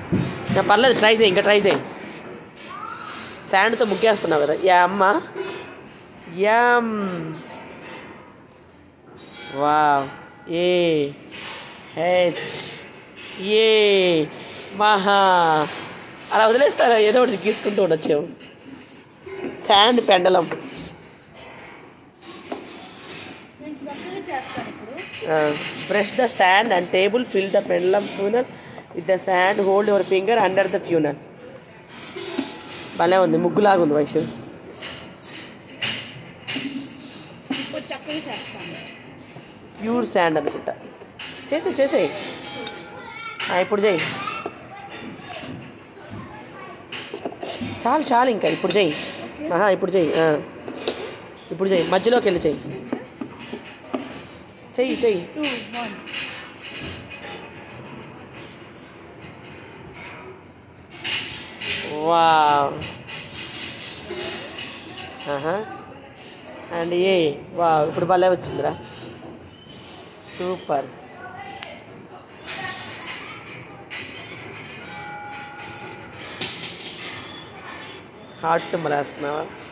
నా పర్లేదు ట్రై చేయి ఇంకా ట్రై చేయి శాండ్తో ముగ్గేస్తున్నావు కదా యా అమ్మ యమ్ వావ్ ఏ హెచ్ ఏ మహా అలా వదిలేస్తారా ఏదో ఒకటి గీసుకుంటూ ఉండొచ్చాము శాండ్ పెండలం నేను కొత్తగా చేస్తాను ఇప్పుడు brush the sand and table fill the pendulum funnel with the sand hold your finger under the funnel భలే ఉంది ముగ్గులాగా ఉంది వైషు ఇప్పుడు చక్కగా చేస్తాను ప్యూర్ శాండ్ అనుకుంటా చేసే చేసే ఇప్పుడు చేయి చాలు చాలు ఇంకా ఇప్పుడు చేయి ఆహా ఇప్పుడు చేయి ఆ. ఇప్పుడు చేయి మధ్యలోకి వెళ్ళి చెయ్యి చెయ్యి చెయ్యి టూ వన్ వావ్ ఆహా అండ్ ఏ వావ్ ఇప్పుడు భలే వచ్చిందిరా సూపర్ హార్ట్ సింబల్ వేస్తున్నావా